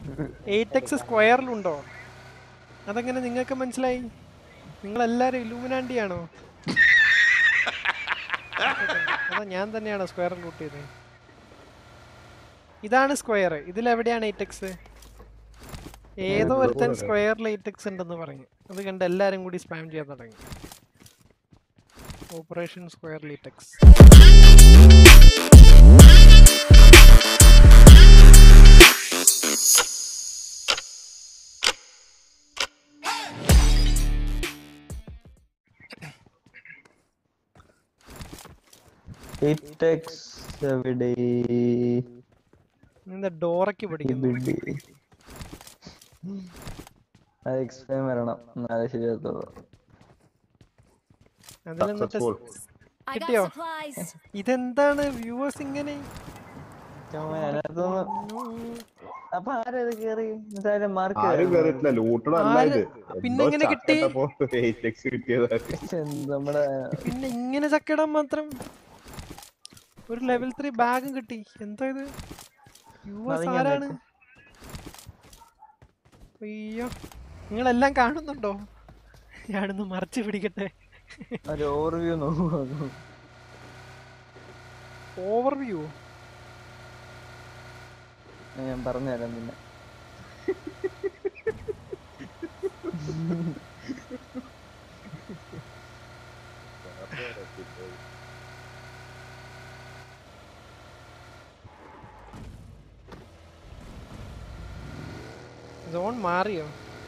Eight X സ്ക്വയറിലുണ്ടോ അതെങ്ങനെ നിങ്ങൾക്ക് മനസ്സിലായി നിങ്ങളെല്ലാരും ഇലൂമിനാണ്ടിയാണോ അതാ ഞാൻ തന്നെയാണോ സ്ക്വയർ ലൂട്ട് ചെയ്തത് ഇതാണ് സ്ക്വയർ ഇതിലെവിടെയാണ് എയ്റ്റ് എക്സ് ഏതോ ഒരുത്തൻ സ്ക്വയറിൽ എയ്റ്റ് എക്സ് ഉണ്ടെന്ന് പറഞ്ഞു അത് കണ്ട് എല്ലാരും കൂടി സ്പാം ചെയ്യാൻ തുടങ്ങി ഓപ്പറേഷൻ സ്ക്വയർ എയ്റ്റ് എക്സ് ഇറ്റെക്സ് എവിടെ എന്താ ഡോറയ്ക്ക് പഠിക്കുന്നു ഇവിടെ അത് എക്സ്പ്ലെയിൻ വരണം എന്നാലേ ശരിയാത്തുള്ളൂ അതിൽ എന്നിട്ട് Successful. I കിട്ടിയോ? got supplies. ഇതെന്താണ് വ്യൂവേഴ്സ് ഇങ്ങനെ അതിനകത്തൊന്ന് അപ്പൊ ആരാ ഇത് കേറി എന്തായാലും മാർക്ക് ആരും കേറിയിട്ടില്ല ലൂട്ടഡ് അല്ല ആര്? ഇത് പിന്നെ എങ്ങനെ കിട്ടി? എയ്റ്റ് കിട്ടിയതാ നമ്മുടെ പിന്നെ ഇങ്ങനെ ചക്കയിടാൻ മാത്രം ഒരു ലെവൽ ത്രീ ബാഗും കിട്ടി എന്താ ഇത് വ്യൂവേഴ്സ് അതിങ്ങനെ ആരാണ് അയ്യോ നിങ്ങളെല്ലാം കാണുന്നുണ്ടോ ഞാനൊന്ന് മറച്ചു പിടിക്കട്ടെ ഒരു ഓവർവ്യൂ നോക്കൂ ഓവർവ്യൂ ഞാൻ പറഞ്ഞുതരാം പിന്നെ സോൺ മാറിയോ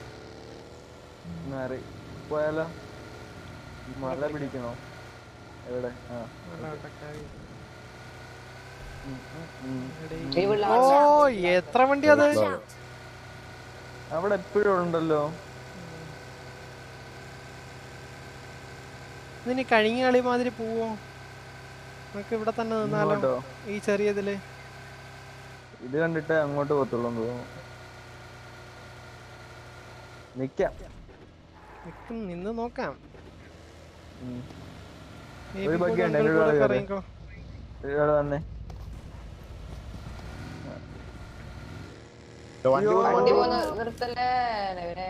മാറി പോയാലോ മല പിടിക്കണോ എവിടെ ആ നല്ല വട്ടക്കാരി. ഉം, ഉം, ഉം. എടേ. ഓ എത്ര വണ്ടി അത് Watch out. അവിടെ എപ്പോഴും ഉണ്ടല്ലോ ഇതിന് കഴിഞ്ഞ കളി മാതിരി പോവോ നമുക്ക് ഇവിടെ തന്നെ നിന്നാലോ ഇങ്ങോട്ടോ ഈ ചെറിയതില് ഇത് കണ്ടിട്ട് അങ്ങോട്ട് പോകത്തുള്ളൂ എന്ന് തോന്നുന്നു നിക്കാം നിക്കും നിന്ന് നോക്കാം ഉം. Maybe ഒരു പോയി ബഗ്ഗി ഉണ്ട്, uncle എന്നോട് കൂടെ പറയാതെ. ഇറങ്ങിക്കോ. ഒരാള് വന്നേ വണ്ടി അയ്യോ. കൊണ്ട് വണ്ടി വന്നു. പോന്ന് നിർത്തല്ലേ ഇവനെ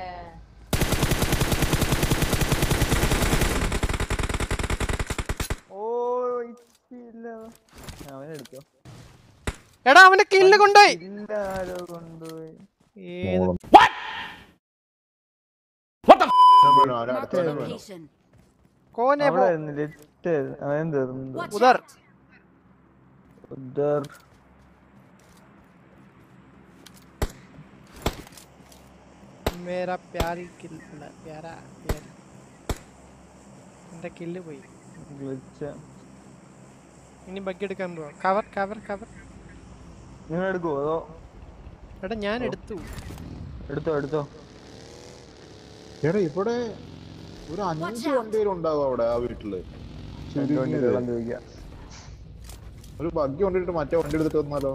ഓ ഇല്ല അവനെടുത്തോ എടാ അവന്റെ കില്ല് കൊണ്ടുപോയി ഇല്ല ആരോ കൊണ്ടുപോയി ഏത് വീണു, അവര് Marked a അടുത്തവനെ വീണു. location. കോനെ പോ അവിടെ ലിറ്റ് അവൻ തീർന്നു Watch ഉദർ out. ഉദർ മേരാ പ്യാരി കിൽ അല്ല പ്യാരാ പ്യാര എന്റെ കില്ല് പോയി ഗ്ലിച്ച ഇനി ബഗ്ഗി എടുക്കാൻ പോവാ കവർ കവർ കവർ നിങ്ങൾ എടുക്കുവോ അതോ എടാ ഞാൻ എടുത്തു എടുത്തോ എടുത്തോ എടാ ഇവിടെ ഒരു അഞ്ച് വണ്ടിയിലും ഉണ്ടാവും അവിടെ ആ വീട്ടില് രണ്ട് വണ്ടി ചുരുങ്ങിയത്. വെള്ളം ചോദിക്കാം ഒരു ബഗ്ഗി കൊണ്ടിട്ട് മറ്റേ വണ്ടി എടുത്തിട്ട് വന്നാലോ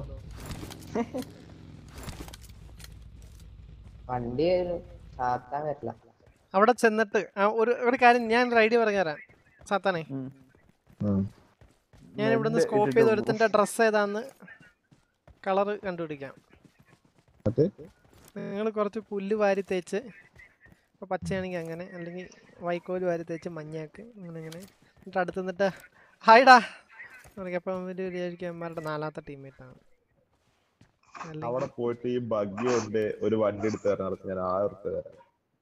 വണ്ടി താത്താൻ വരില്ല അവിടെ ചെന്നിട്ട് ആ, ഒരു ഒരു കാര്യം ഞാൻ ഒരു ഐഡിയ പറഞ്ഞുതരാം സാത്താനെ ഉം. ഞാൻ ഇവിടുന്ന് Net സ്കോപ്പ് ഇട്ടിട്ട് ചെയ്ത് പോകും. ഒരുത്തിന്റെ ഡ്രസ്സ് ഏതാന്ന് കളറ് കണ്ടുപിടിക്കാം മറ്റേ നിങ്ങൾ കുറച്ച് പുല്ല് വാരി തേച്ച് ഇപ്പോൾ പച്ചയാണെങ്കിൽ അങ്ങനെ അല്ലെങ്കിൽ വൈക്കോല് വാരി തേച്ച് മഞ്ഞാക്ക് അങ്ങനെ അങ്ങനെ എന്നിട്ട് അടുത്ത് നിന്നിട്ട് ഹായ്ഡാ അപ്പം ഇവര് വിചാരിക്കും അവന്മാരുടെ നാലാമത്തെ ടീമേറ്റാണ് അവിടെ പോയിട്ട് ഈ ബഗ്ഗി കൊണ്ട് ഒരു വണ്ടി എടുത്ത് തരാൻ നടത്തി ഞാൻ ആയിരം ഉറുപ്പ തരാം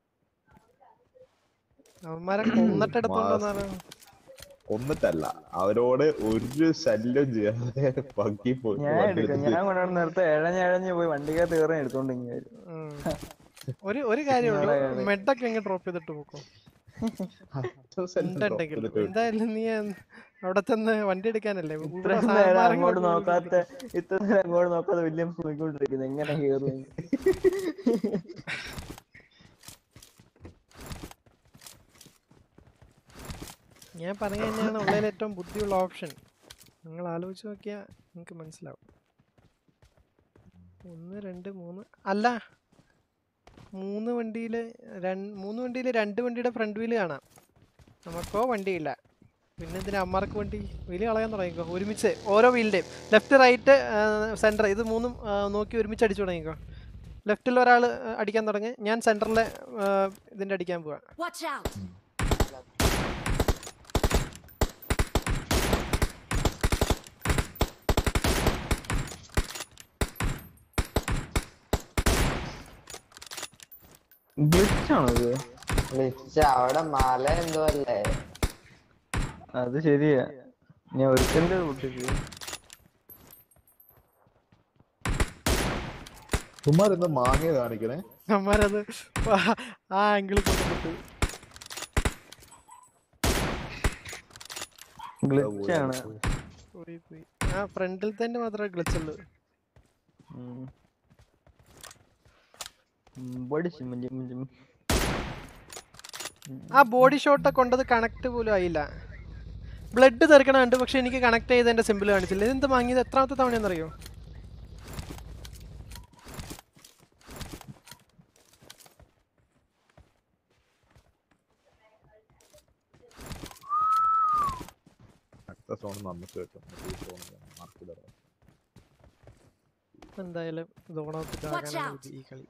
അവന്മാരെ കൊന്നിട്ട് എടുത്തോണ്ടോന്നാണ് കൊന്നിട്ടല്ല അവരോട് ഒരു ശല്യം ചെയ്യാതെ ബഗ്ഗി പോയിട്ട് ഞാൻ വണ്ടി എടുക്കാം എടുത്ത് ഞാൻ കൊണ്ടുവന്ന് നിർത്ത ഇഴഞ്ഞ് ഇഴഞ്ഞ് പോയി വണ്ടിക്കകത്ത് കയറി എടുത്തോണ്ട് ഇങ്ങനെ വരും ഒരു ഒരു കാര്യമുള്ളൂ ഇവിടെ ഇവിടെ. മെഡൊക്കെ എങ്ങനെ ഡ്രോപ്പ് ചെയ്തിട്ട് പോക്കോ അത്ര സ്ഥലത്ത് ഉണ്ടെങ്കിൽ drop ചെയ്തിട്ട് എന്തായാലും നീ അവിടെ ചെന്ന് വണ്ടി എടുക്കാനല്ലേ ഇവിടെ ഇത്രയും നേരം സാധനന്മാരെ അങ്ങോട്ട് ഇങ്ങോട്ട് നോക്കാത്ത ഇത്ര നേരം അങ്ങോട്ട് നോക്കാതെ വലിയ നോക്കിക്കൊണ്ടിരിക്കുന്നത് എങ്ങനെ കയറും ഞാൻ പറഞ്ഞു തന്നെയാണ് ഉള്ളതിൽ ഏറ്റവും ബുദ്ധിയുള്ള ഓപ്ഷൻ നിങ്ങൾ ആലോചിച്ച് നോക്കിയാൽ നിങ്ങൾക്ക് മനസ്സിലാവും ഒന്ന് രണ്ട് മൂന്ന് അല്ല മൂന്ന് വണ്ടിയിൽ മൂന്ന് വണ്ടിയിൽ രണ്ട് വണ്ടിയുടെ ഫ്രണ്ട് വീല് കാണാം നമുക്കോ വണ്ടിയില്ല പിന്നെ എന്തിനാ അമ്മമാർക്ക് വണ്ടി വീല് കളയാൻ തുടങ്ങിക്കോ ഒരുമിച്ച് ഓരോ വീലിൻ്റെയും ലെഫ്റ്റ് റൈറ്റ് സെൻറ്റർ ഇത് മൂന്നും ആ, നോക്കി ഒരുമിച്ച് അടിച്ചു തുടങ്ങിക്കോ ലെഫ്റ്റിൽ ഒരാൾ അടിക്കാൻ തുടങ്ങി ഞാൻ സെന്ററിലെ ഇതിന്റെ അടിക്കാൻ പോവാ Watch out! ഗ്ലിച്ചാണോ ഇത് വിളിച്ച അവിടെ മല എന്തോ അല്ലേ അത് ശരിയാ ഞാൻ ഒരുത്തന്റെ പൊട്ടിച്ചു ചുമ്മാരുന്ന് മാങ്ങ കാണിക്കണേ അമ്മാരത് ആ- ആ ആംഗിളിൽ കൊണ്ടുപോട്ട് ഗ്ലിച്ചാണ് പോയി പോയി ആ ഫ്രണ്ടിൽ തന്നെ മാത്രമേ ഗ്ലിച്ചുള്ളൂ പഠിച്ചു മഞ്ചി മഞ്ചി ആ ബോഡി ഷോട്ട് കൊണ്ടത് കണക്ട് പോലും ആയില്ല ബ്ലഡ് തെറിക്കണുണ്ട് പക്ഷെ എനിക്ക് കണക്ട് ചെയ്തതിന്റെ സിമ്പിൾ കാണിച്ചില്ല ഇതെന്ത് വാങ്ങിയത് എത്രാമത്തെ തവണയെന്നറിയോ അടുത്ത സോൺ നമുക്ക് കിട്ടും ഈ സോൺ മാർക്ക് തരാം എന്തായാലും Watch out. ഈ കളി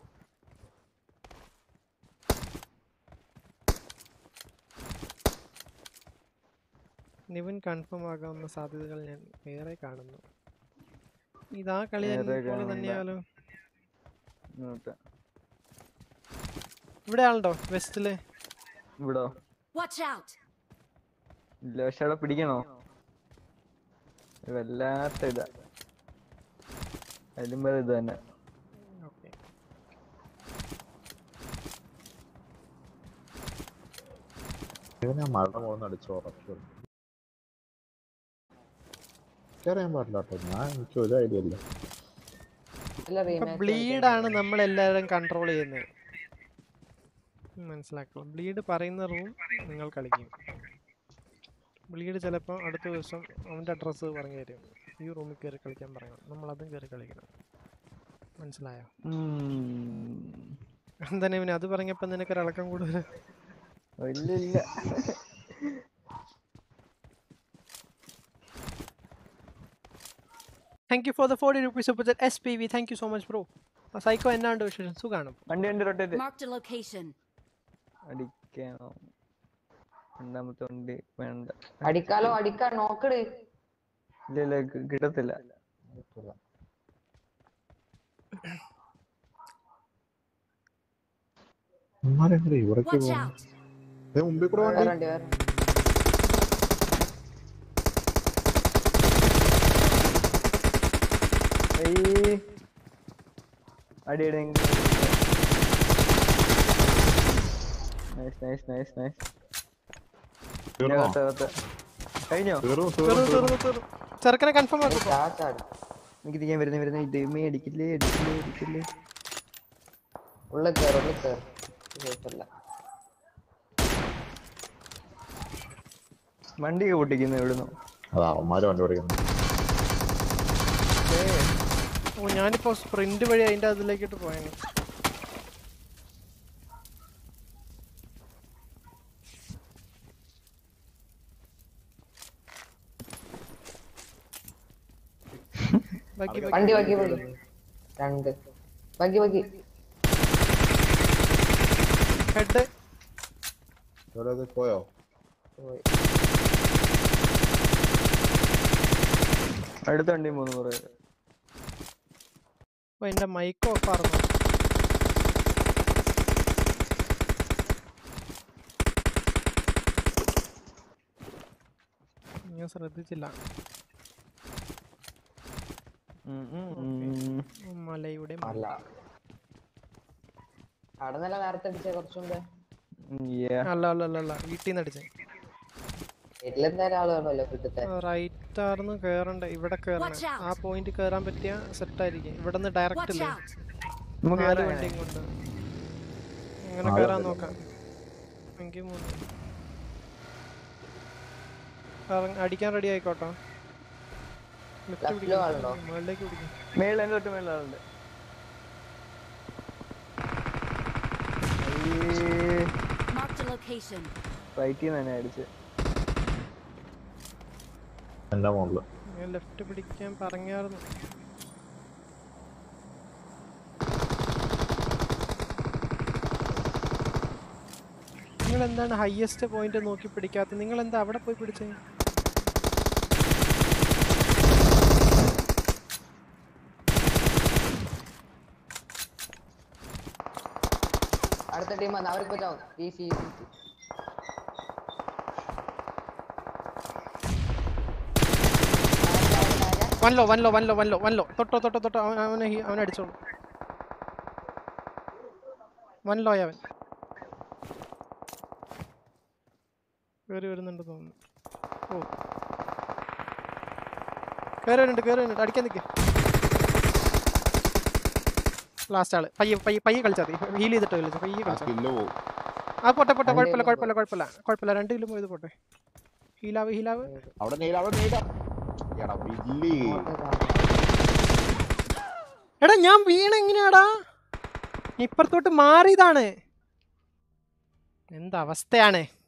നിവൻ കൺഫേം ആകാവുന്ന സാധ്യതകൾ ഞാൻ ഏറെ കാണുന്നു ഇതാ കളി ഏറെ തന്നെ പോലെ കാണുന്നില്ല. തന്നെയാലോ ഇങ്ങോട്ട്. ഇവിടെ ആളുണ്ടോ വെസ്റ്റില് ഇവിടോ Watch out! ഇല്ല പക്ഷെ അവിടെ പിടിക്കണോ വല്ലാത്ത ഇതാ അതിലും വേറെ ഇത് തന്നെ ഓക്കെ ഇവനെ മഴ പോകുന്ന അടിച്ച് ഉറച്ചു അറിയാൻ പാടില്ല കേട്ടോ ഞാൻ എനിക്ക് ഒരു ഐഡിയ ഇല്ല ഇല്ല റീമാച്ച് ബ്ലീഡാണ് നമ്മൾ എല്ലാവരും കൺട്രോൾ ചെയ്യുന്നത് മനസ്സിലാക്കണം ബ്ലീഡ് പറയുന്ന റൂം നിങ്ങൾ കളിക്കും ബ്ലീഡ് ചിലപ്പോൾ അടുത്ത ദിവസം അവൻ്റെ അഡ്രസ്സ് പറഞ്ഞു തരും ഈ റൂമിൽ കയറി കളിക്കാൻ പറയണം നമ്മൾ അതും കയറി കളിക്കണം മനസ്സിലായോ ഉം. എന്താണ് ഇവന് അത് പറഞ്ഞപ്പോൾ നിനക്കൊരു ഇളക്കം കൂടുതൽ ഇല്ല ഇല്ല thank you for the forty rupees super S P V thank you so much bro psycho എന്നാണ്ട് വിശേഷം സുഖാണ് വണ്ടി വണ്ടി റൊട്ടേറ്റ് Marked a location. അടിക്കണോ രണ്ടാമത്തെ വണ്ടി വേണ്ട അടിക്കാലോ അടിക്കാൻ നോക്കട് ഇല്ല ഇല്ല കി- കിട്ടത്തില്ല ഉമ്മാരെങ്ങനെ ഇവിടേക്ക് Watch പോകും out! മുമ്പിൽ കൂടെ വേറെ വണ്ടി വണ്ടി വേറെ ഏയ്. അടി അടി നൈസ് നൈസ് നൈസ് നൈസ് തീർന്നോ? കഴിഞ്ഞോ തീർന്നു തീർന്നു തീർന്നു തീർന്നു തീർന്നു ചെറുക്കനെ കൺഫേം ആക്കും ചാച്ചാട് എനിക്ക് തിരിക്കാൻ വരുന്ന വരുന്ന ഇതേമേ അടിക്കില്ലേ അടിക്കില്ലേ അടിക്കില്ലേ ഉള്ളിൽ കയറി ഉള്ളിൽ കയറി കുഴപ്പമില്ല വണ്ടിയൊക്കെ പൊട്ടിക്കുന്നു ഇവിടുന്ന് അതാ അവന്മാര് വണ്ടി ഓടിക്കുന്നു ഓ ഞാനിപ്പോ സ്പ്രിന്റ് വഴി അതിന്റെ അതിലേക്കിട്ട് പോയാണ് ബാക്കി വണ്ടി വക്കി പോയി രണ്ട് വക്കി വക്കി ഹെഡ് ഇവിടെ ഇത് പോയോ പോയി അടുത്ത വണ്ടി മൂന്ന് കുറേ ഓ എന്റെ മൈക്ക് ഓഫ് ആയിരുന്നു ഞാൻ ശ്രദ്ധിച്ചില്ല ഉം, ഉം, ഉം. ഉം, മലയുടെ മല. അല്ല അവിടെ നല്ല നേരത്തെ അടിച്ച കുറച്ചു മുമ്പേ ഉം, yeah. അല്ല അല്ല അല്ല അല്ല വീട്ടിൽ നിന്ന് അടിച്ചേ വീട്ടിലെന്തായാലും ആള് വേണമല്ലോ കിട്ടത്തെ റൈറ്റ് ആർന്ന് കേറണ്ട ഇവിടെ കേറണം Watch out. ആ പോയിന്റ് കേറാൻ പറ്റിയ സെറ്റ് ആയിരിക്കും ഇവിടെ നിന്ന് ഡയറക്റ്റ് Watch ഇല്ലേ out! നമുക്ക് നാല് കേറാം. വണ്ടിയും കൊണ്ട് അങ്ങനെ നാല് കേറാൻ വണ്ടി നോക്കാം എനിക്ക് മൂന്ന് കറങ്ങ- അടിക്കാൻ റെഡി ആയിക്കോട്ടോ ലിഫ്റ്റ് Left ലോ ആളുണ്ടോ? പിടിക്കും മുകളിലേക്ക് പിടിക്കും മേളിൽ എൻ്റെ തൊട്ട് മേളിൽ ആളുണ്ട് Marked a location. റൈറ്റിൽ നിന്ന് തന്നെ അടിച്ച് എന്റെ മുകളില് ഞാൻ ലെഫ്റ്റ് പിടിക്കാൻ പറഞ്ഞായിരുന്നു നിങ്ങൾ എന്താണ് ഹയസ്റ്റ് പോയിന്റ് നോക്കി പിടിക്കാത്തത് നിങ്ങൾ എന്താ അവിടെ പോയി പിടിച്ചേ അടുത്ത ടീം വന്ന് അവർക്ക് ചാവും ഈസി ഈസി വല്ലോ വല്ലോ വല്ലോ വല്ലോ വല്ലോ തൊട്ടോ തൊട്ടോ തൊട്ടോ അവൻ അവനെ ഹി- അവനെ അടിച്ചോളൂ വല്ലോ അവൻ കയറി വരുന്നുണ്ട് തോന്നുന്നു ഓ കയറി വരുന്നുണ്ട് കയറി വരുന്നുണ്ട് അടിക്കാൻ നിൽക്ക് ലാസ്റ്റ് ആള് പയ്യെ പയ്യെ പയ്യെ കളിച്ചാൽ മതി ഹീൽ ചെയ്തിട്ട് കളിച്ചു പയ്യെ ആ കളിച്ചാൽ സ്കില്ല് പോവും ആ പോട്ടെ പോട്ടെ രണ്ട് കുഴപ്പമില്ല കിലോ കുഴപ്പമില്ല കുഴപ്പമില്ല കുഴപ്പമില്ല രണ്ട് കിലോ പോയത് പോട്ടെ ഹീലാവ് ഹീലാവ് അവിടെ നീല അവിടെ നീല എടാ വില്ലി എടാ ഞാൻ വീണ എങ്ങനെയാടാ ഇപ്പുറത്തോട്ട് മാറിയതാണ് എന്ത് അവസ്ഥയാണ്